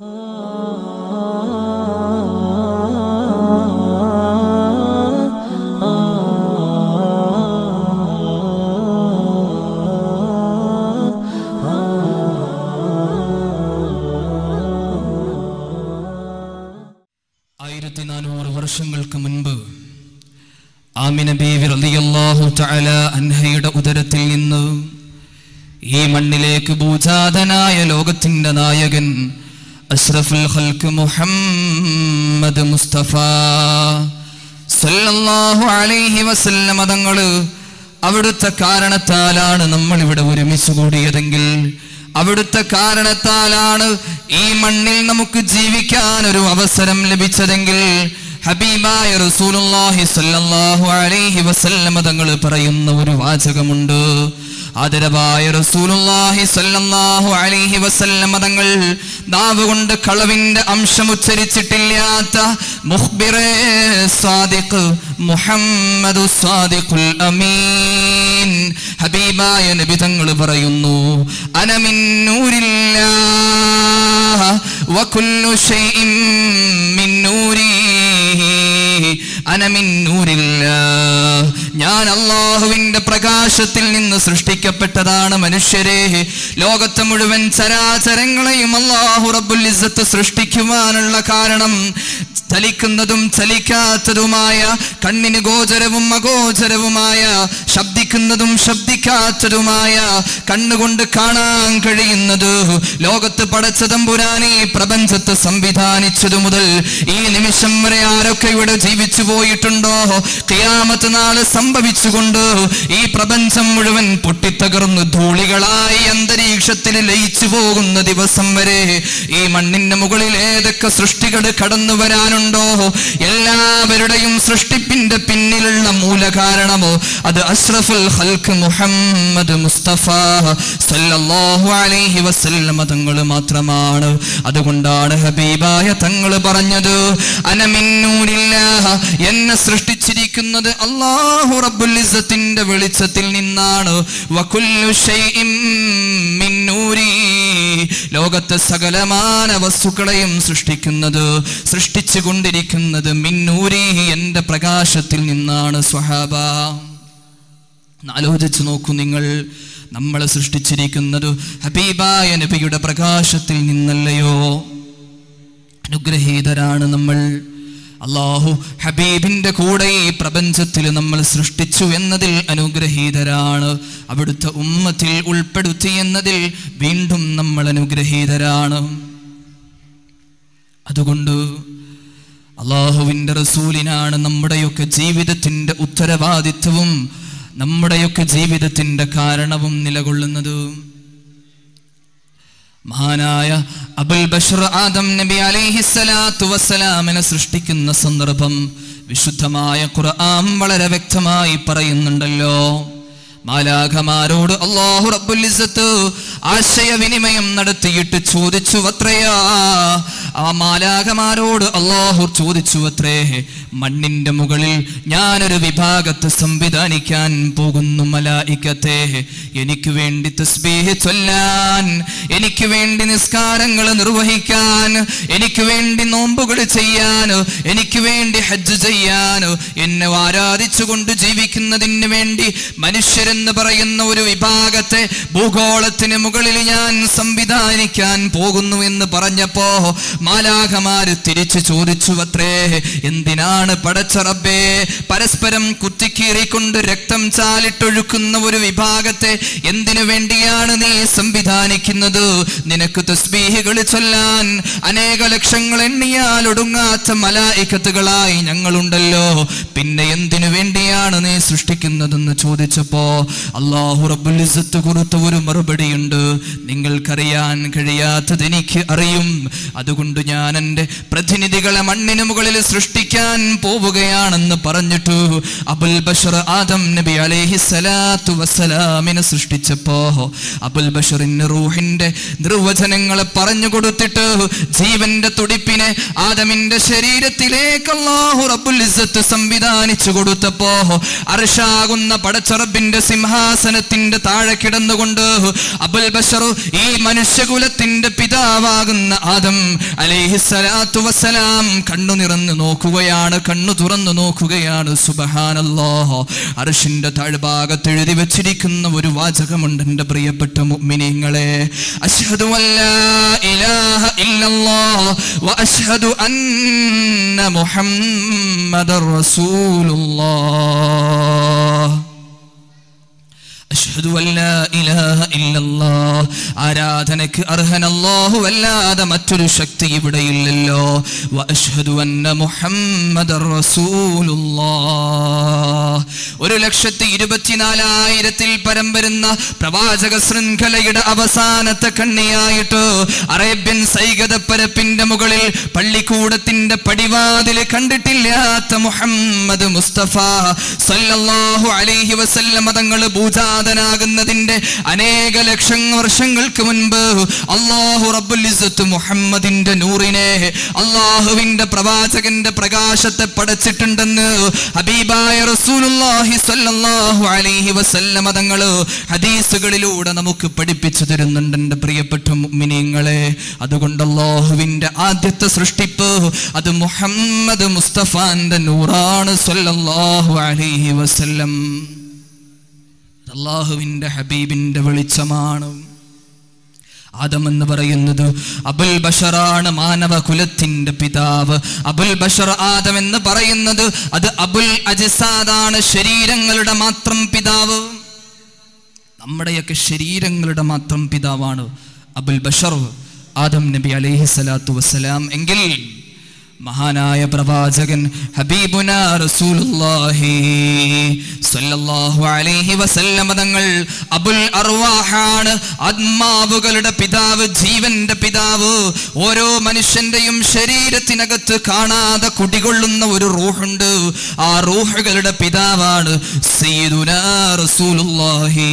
ആയിരത്തി നാനൂറ് വർഷങ്ങൾക്ക് മുൻപ് ആമിന ബീവി റളിയല്ലാഹു തആല അൻഹയുടെ ഉദരത്തിൽ നിന്ന് ഈ മണ്ണിലേക്ക് ഭൂജാതനായ ലോകത്തിന്റെ നായകൻ അഷ്റഫുൽ ഖൽക്ക് മുഹമ്മദ് മുസ്തഫ സല്ലല്ലാഹു അലൈഹി വസല്ലമ തങ്ങള് അവിടുത്തെ കാരണത്താലാണ് നമ്മൾ ഇവിടെ ഒരുമിച്ച് കൂടിയതെങ്കിൽ അവിടുത്തെ കാരണത്താലാണ് ഈ മണ്ണിൽ നമുക്ക് ജീവിക്കാൻ ഒരു അവസരം ലഭിച്ചതെങ്കിൽ ഹബീബായ റസൂലുള്ളാഹി സ്വല്ലല്ലാഹു അലൈഹി വസല്ലമ തങ്ങൾ പറയുന്ന ഒരു വാചകമുണ്ട് ആദരവായ റസൂലുള്ളാഹി സ്വല്ലല്ലാഹു അലൈഹി വസല്ലമ തങ്ങൾ നാവ് കൊണ്ട് കളവിന്റെ അംശം ഉച്ചരിച്ചിട്ടില്ലാത്ത മുഖ്ബിറേ സാദിഖ് മുഹമ്മദു സാദിഖുൽ അമീൻ ഹബീബായ നബി തങ്ങൾ പറയുന്നു അനമിന്നൂരില്ലാ വകുല്ലു ഷൈഇൻ മിൻ നൂരി അനമിന്നൂരില്ല ഞാൻ അള്ളാഹുവിന്റെ പ്രകാശത്തിൽ നിന്ന് സൃഷ്ടിക്കപ്പെട്ടതാണ് മനുഷ്യരെ ലോകത്തെ മുഴുവൻ ചരാചരങ്ങളെയും അള്ളാഹു റബ്ബുൽ ഇസ്സത്ത് സൃഷ്ടിക്കുവാനുള്ള കാരണം ചലിക്കുന്നതും ചലിക്കാത്തതുമായ കണ്ണിന് ഗോചരവും അഗോചരവുമായ ശബ്ദിക്കുന്നതും ശബ്ദിക്കാത്തതുമായ കണ്ണുകൊണ്ട് കാണാൻ കഴിയുന്നത് ലോകത്ത് പടച്ച തമ്പുരാനെ പ്രപഞ്ചത്തെ സംവിധാനിച്ചതു മുതൽ ഈ നിമിഷം വരെ ആരൊക്കെ ഇവിടെ ജീവിച്ചു പോയിട്ടുണ്ടോ ഖിയാമത്ത് നാള് സംഭവിച്ചുകൊണ്ട് ഈ പ്രപഞ്ചം മുഴുവൻ പൊട്ടിത്തകർന്ന് ധൂളികളായി അന്തരീക്ഷത്തിൽ ലയിച്ചു പോകുന്ന ദിവസം വരെ ഈ മണ്ണിന്റെ മുകളിൽ ഏതൊക്കെ സൃഷ്ടികൾ കടന്നു വരാനുണ്ടോ എല്ലാവരുടെയും സൃഷ്ടിപ്പിന്റെ പിന്നിലുള്ള മൂലകാരണമോ അത് അഷ്റഫുൽ ഹൽക്ക് മുഹമ്മദ് മുസ്തഫ സല്ലല്ലാഹു അലൈഹി വസല്ലമ തങ്ങൾ മാത്രമാണ് അതുകൊണ്ടാണ് ഹബീബായ തങ്ങൾ പറഞ്ഞത് അനമിന്നൂരില്ല എന്നെ സൃഷ്ടിച്ചിരിക്കുന്നത് അല്ലാഹു റബ്ബുൽ ഇസ്സത്തിന്റെ വെളിച്ചത്തിൽ നിന്നാണ് വകുല്ലു ഷൈഇൻ മിൻ നൂരി ലോകത്തെ സകലമാന വസ്തുക്കളെയും സൃഷ്ടിക്കുന്നത് സൃഷ്ടിച്ചു കൊണ്ടിരിക്കുന്നത് മിന്നൂരി എന്റെ പ്രകാശത്തിൽ നിന്നാണ് സ്വഹാബ ഒന്ന് ആലോചിച്ച് നോക്കൂ നിങ്ങൾ നമ്മളെ സൃഷ്ടിച്ചിരിക്കുന്നത് ഹബീബായ നബിയുടെ പ്രകാശത്തിൽ നിന്നല്ലയോ അനുഗ്രഹീതരാണ് നമ്മൾ അള്ളാഹു ഹബീബിന്റെ കൂടെ ഈ പ്രപഞ്ചത്തിൽ നമ്മൾ സൃഷ്ടിച്ചു എന്നതിൽ അനുഗ്രഹീതരാണ് അവിടുത്തെ ഉമ്മത്തിൽ ഉൾപ്പെടുത്തി എന്നതിൽ വീണ്ടും നമ്മൾ അനുഗ്രഹീതരാണ് അതുകൊണ്ട് അള്ളാഹുവിൻ്റെ റസൂലിനാണ് നമ്മുടെയൊക്കെ ജീവിതത്തിൻ്റെ ഉത്തരവാദിത്വവും നമ്മുടെയൊക്കെ ജീവിതത്തിൻ്റെ കാരണവും നിലകൊള്ളുന്നത് മഹാനായ അബുൽ ബഷർ ആദം നബി അലൈഹിസ്സലാത്തു വസ്സലാമിനെ സൃഷ്ടിക്കുന്ന സന്ദർഭം വിശുദ്ധമായ ഖുർആൻ വളരെ വ്യക്തമായി പറയുന്നുണ്ടല്ലോ മാലാഖമാരോട് അള്ളാഹു റബ്ബുൽ ഇസ്സത്ത് ആശയവിനിമയം നടത്തിയിട്ട് ചോദിച്ചു അത്രയാ ആ മാലാഖമാരോട് അള്ളാഹു ചോദിച്ചു അത്രേ മണ്ണിന്റെ മുകളിൽ ഞാനൊരു വിഭാഗത്തെ സംവിധാനിക്കാൻ പോകുന്നു മലായിക്കത്തെ എനിക്ക് വേണ്ടി തസ്ബീഹ് ചൊല്ലാൻ എനിക്ക് വേണ്ടി നിസ്കാരങ്ങൾ നിർവഹിക്കാൻ എനിക്ക് വേണ്ടി നോമ്പുകൾ ചെയ്യാൻ എനിക്ക് വേണ്ടി ഹജ്ജ് ചെയ്യാൻ എന്നെ ആരാധിച്ചുകൊണ്ട് ജീവിക്കുന്നതിന് വേണ്ടി മനുഷ്യരെന്ന് പറയുന്ന ഒരു വിഭാഗത്തെ ഭൂഗോളത്തിന് മുകളിൽ ഞാൻ സംവിധാനിക്കാൻ പോകുന്നു എന്ന് പറഞ്ഞപ്പോ മാലാഖമാര് തിരിച്ചു ചോദിച്ചു അത്രേ എന്തിനാണ് പടച്ച റബ്ബേ പരസ്പരം കുത്തിക്കീറിക്കൊണ്ട് രക്തം ചാലിട്ടൊഴുക്കുന്ന ഒരു വിഭാഗത്തെ എന്തിനു വേണ്ടിയാണ് നീ സംവിധാനിക്കുന്നത് നിനക്ക് തസ്ബീഹുകൾ ചൊല്ലാൻ അനേക ലക്ഷങ്ങൾ എണ്ണിയാൽ ഒടുങ്ങാത്ത മലായിക്കത്തുകളായി ഞങ്ങളുണ്ടല്ലോ പിന്നെ എന്തിനു വേണ്ടിയാണ് നീ സൃഷ്ടിക്കുന്നതെന്ന് ചോദിച്ചപ്പോ അള്ളാഹു റബ്ബുൽ ഇസ്സത്ത് കൊടുത്ത ഒരു മറുപടിയുണ്ട് നിങ്ങൾക്കറിയാൻ കഴിയാത്തത് എനിക്ക് അറിയും അതുകൊണ്ട് ഞാൻ എൻ്റെ പ്രതിനിധികളെ മണ്ണിന് മുകളിൽ സൃഷ്ടിക്കാൻ പോവുകയാണെന്ന് പറഞ്ഞിട്ടു അബുൽ ബഷർ ആദം നബി അലൈഹി സ്വലാത്തു വസ്സലാമിനെ സൃഷ്ടിച്ചപ്പോ അബുൽ ബഷറിന് റൂഹിന്റെ നിർവചനങ്ങളെ പറഞ്ഞു കൊടുത്തിട്ട് ജീവന്റെ തുടിപ്പിനെ ആദമിന്റെ ശരീരത്തിലേക്ക് അല്ലാഹു റബ്ബുൽ ഇസ്സത്ത് സംവിധാനിച്ചു കൊടുത്തപ്പോ അർഷാകുന്ന പടച്ചറബിന്റെ സിംഹാസനത്തിന്റെ താഴെ കിടന്നുകൊണ്ട് അബുൽ ബഷർ ഈ മനുഷ്യകുലത്തിന്റെ പിതാവാകുന്ന ആദം അലൈഹിസ്സലാത്തു വസ്സലാം കണ്ണു നിറഞ്ഞു നോക്കുകയാണ് കണ്ണു തുറന്നു നോക്കുകയാണ് സുബഹാനല്ലാഹ് അർഷിന്റെ താഴ്ഭാഗത്ത് എഴുതി വെച്ചിരിക്കുന്ന ഒരു വാചകമുണ്ട് എൻ്റെ പ്രിയപ്പെട്ട മുഅ്മിനീങ്ങളെ അഷ്ഹദു അല്ലാ ഇലാഹ ഇല്ലല്ലാഹ് വ അഷ്ഹദു അന്ന മുഹമ്മദർ റസൂലുള്ളാഹ് അഷ്ഹദു അല്ലാ ഇലാഹ ഇല്ലല്ലാഹ് ആരാധനയ്ക്ക് അർഹനല്ലാഹു അല്ലാതെ മറ്റൊരു ശക്തി ഇവിടെയില്ലല്ലോ വ അഷ്ഹദു അന്ന മുഹമ്മദർ റസൂലുള്ളാഹ് ഒരു ലക്ഷത്തി ഇരുപത്തിനാലായിരത്തിൽ പരം വരുന്ന പ്രവാചക ശൃംഖലയുടെ അവസാനത്തെ കണ്ണിയായിട്ട് അറേബ്യൻ സൈകതപ്പരപ്പിന്റെ മുകളിൽ പള്ളിക്കൂടത്തിന്റെ പടിവാതില് കണ്ടിട്ടില്ലാത്ത മുഹമ്മദ് മുസ്തഫ സല്ലല്ലാഹു അലൈഹി വസല്ലമ തങ്ങൾ ഭൂജാതനാകുന്നതിന്റെ അനേക ലക്ഷം വർഷങ്ങൾക്ക് മുൻപ് അള്ളാഹു റബ്ബുൽ ഇസ്സത്ത് മുഹമ്മദിന്റെ നൂറിനെ അള്ളാഹുവിന്റെ പ്രവാചകന്റെ പ്രകാശത്തെ പടച്ചിട്ടുണ്ടെന്ന് ഹബീബായ റസൂലുള്ളാഹി സ്വല്ലല്ലാഹു അലൈഹി വസല്ലമ തങ്ങൾ ഹദീസുകളിലൂടെ നമുക്ക് പഠിപ്പിച്ചു തരുന്നുണ്ട് എൻ്റെ പ്രിയപ്പെട്ട മുഅ്മിനീങ്ങളെ അതുകൊണ്ട് അള്ളാഹുവിന്റെ ആദ്യത്തെ സൃഷ്ടിപ്പ് അത് മുഹമ്മദ് മുസ്തഫാന്റെ നൂറാണ് സ്വല്ലല്ലാഹു അലൈഹി വസല്ലം അള്ളാഹുവിന്റെ ഹബീബിന്റെ വെളിച്ചമാണ് ആദം എന്ന് പറയുന്നത് അബുൽ ബഷറാണ് മാനവ കുലത്തിന്റെ പിതാവ് അബുൽ ബഷർ ആദം എന്ന് പറയുന്നത് അത് അബുൽ അജിസാദാണ് ശരീരങ്ങളുടെ മാത്രം പിതാവ് നമ്മുടെയൊക്കെ ശരീരങ്ങളുടെ മാത്രം പിതാവാണ് അബുൽ ബഷർ ആദം നബി അലൈഹി സ്വലാത്തു വസ്സലാം എങ്കിൽ മഹാനായ പ്രവാചകൻ ഹബീബുന റസൂലുള്ളാഹി സ്വല്ലല്ലാഹു അലൈഹി വസല്ലമ തങ്ങൾ അബുൽ അർവാഹാണ് ആത്മാവുകളുടെ പിതാവ് ജീവന്റെ പിതാവ് ഓരോ മനുഷ്യന്റെയും ശരീരത്തിനകത്ത് കാണാതെ കുടികൊള്ളുന്ന ഒരു റൂഹുണ്ട് ആ റൂഹുകളുടെ പിതാവാണ് സയ്യിദുന റസൂലുള്ളാഹി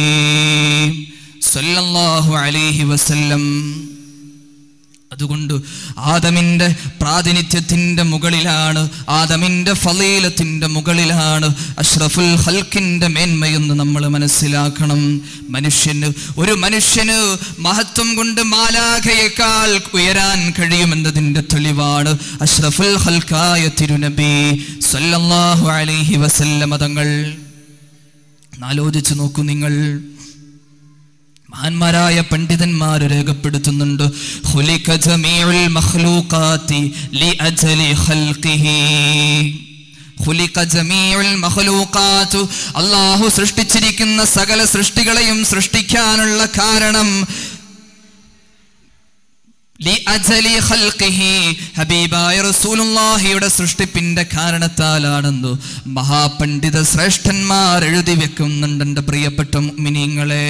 സ്വല്ലല്ലാഹു അലൈഹി വസല്ലം അതുകൊണ്ട് ആദമിന്റെ പ്രാതിനിധ്യത്തിന്റെ മുകളിലാണ് ആദമിന്റെ ഫലീലത്തിന്റെ മുകളിലാണ് അഷ്റഫുൽ ഹൽക്കിന്റെ മേന്മയെന്ന് നമ്മൾ മനസ്സിലാക്കണം മനുഷ്യന് ഒരു മനുഷ്യന് മഹത്വം കൊണ്ട് മാലാഖയേക്കാൾ ഉയരാൻ കഴിയുമെന്നതിന്റെ തെളിവാണ് അഷ്റഫുൽ ഹൽക്കായ തിരുനബി സല്ലല്ലാഹു അലൈഹി വസല്ലമ തങ്ങൾ ആലോചിച്ചു നോക്കൂ നിങ്ങൾ മഹാന്മാരായ പണ്ഡിതന്മാർ രേഖപ്പെടുത്തുന്നുണ്ട് ഖുലിക ജമീഉൽ മഖ്ലൂഖാതി ലിഅജലി ഖൽഖിഹി ഖുലിക ജമീഉൽ മഖ്ലൂഖാതു അല്ലാഹു സൃഷ്ടിച്ചിരിക്കുന്ന സകല സൃഷ്ടികളെയും സൃഷ്ടിക്കാനുള്ള കാരണം ലിഅജലി ഖൽഖിഹി ഹബീബായ റസൂലുള്ളാഹിയുടെ സൃഷ്ടിപ്പിന്റെ കാരണത്താലാണെന്ന് മഹാപണ്ഡിത ശ്രേഷ്ഠന്മാർ എഴുതി വെക്കുന്നുണ്ട് എൻ്റെ പ്രിയപ്പെട്ട മുഅ്മിനീങ്ങളെ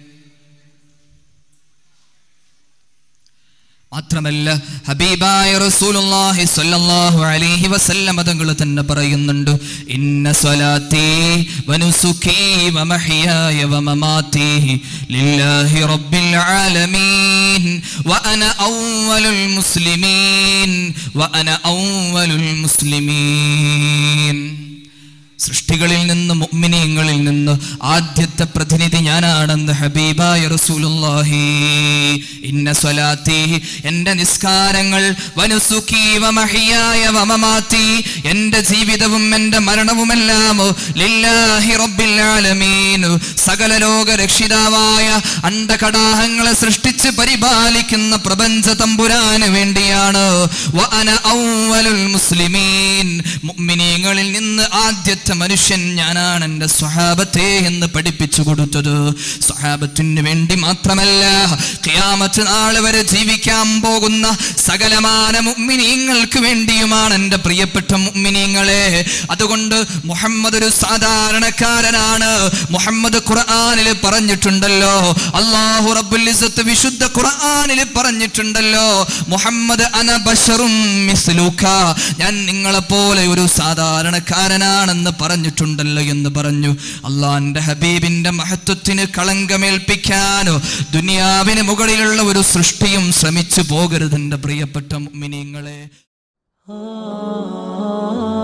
മാത്രമല്ല ഹബീബായ റസൂലുള്ളാഹി സ്വല്ലല്ലാഹു അലൈഹി വസല്ലം തങ്ങൾ തന്നെ പറയുന്നുണ്ട് ഇന്ന സ്വലാത്തി വനുസുകി വമഹ്യായ വമമാതി ലില്ലാഹി റബ്ബിൽ ആലമീൻ വഅന അവ്വലുൽ മുസ്ലിമീൻ വഅന അവ്വലുൽ മുസ്ലിമീൻ സൃഷ്ടികളിൽ നിന്ന് മുഅ്മിനീങ്ങളിൽ നിന്ന് ആദ്യത്തെ പ്രതിനിധി ഞാനാണെന്ന് ഹബീബായ റസൂലുള്ളാഹി ഇന്ന സ്വലാത്തി എൻ്റെ നിസ്കാരങ്ങൾ വനുസുഖി വമഹിയായ വമമാത്തി എൻ്റെ ജീവിതവും എൻ്റെ മരണവുമെല്ലാം ലില്ലാഹി റബ്ബിൽ ആലമീൻ സകല ലോക രക്ഷിതാവായ അണ്ടകടാഹങ്ങളെ സൃഷ്ടിച്ച് പരിപാലിക്കുന്ന പ്രപഞ്ച തമ്പുരാന് വേണ്ടിയാണ് വഅന അവ്വലുൽ മുസ്ലിമീൻ മുഅ്മിനീങ്ങളിൽ നിന്ന് ആദ്യത്തെ മനുഷ്യൻ ഞാനാണ് എൻ്റെ സ്വഹാബത്തെ എന്ന് പഠിപ്പിച്ചു കൊടുത്തത് സ്വഹാബത്തിന് വേണ്ടി മാത്രമല്ല ഖിയാമത്ത് നാൾ വരെ ജീവിക്കാൻ പോകുന്ന സകലമാന മുഅ്മിനീങ്ങൾക്ക് വേണ്ടിയുമാണ് എൻ്റെ പ്രിയപ്പെട്ട മുഅ്മിനീങ്ങളെ അതുകൊണ്ട് മുഹമ്മദ് ഒരു സാധാരണക്കാരനാണ് മുഹമ്മദ് ഖുർആനിൽ പറഞ്ഞിട്ടുണ്ടല്ലോ അല്ലാഹു റബ്ബുൽ ഇസ്സത്ത് വിശുദ്ധ ഖുർആനിൽ പറഞ്ഞിട്ടുണ്ടല്ലോ മുഹമ്മദ് അന ബശറും മിസ്ലൂക ഞാൻ നിങ്ങളെ പോലെ ഒരു സാധാരണക്കാരനാണെന്ന് പറഞ്ഞിട്ടുണ്ടല്ലോ എന്ന് പറഞ്ഞു അള്ളാന്റെ ഹബീബിന്റെ മഹത്വത്തിന് കളങ്കമേൽപ്പിക്കാനോ ദുനിയാവിന് മുകളിലുള്ള ഒരു സൃഷ്ടിയും ശ്രമിച്ചു പോകരുത് എൻ്റെ പ്രിയപ്പെട്ട മിനിങ്ങളെ ah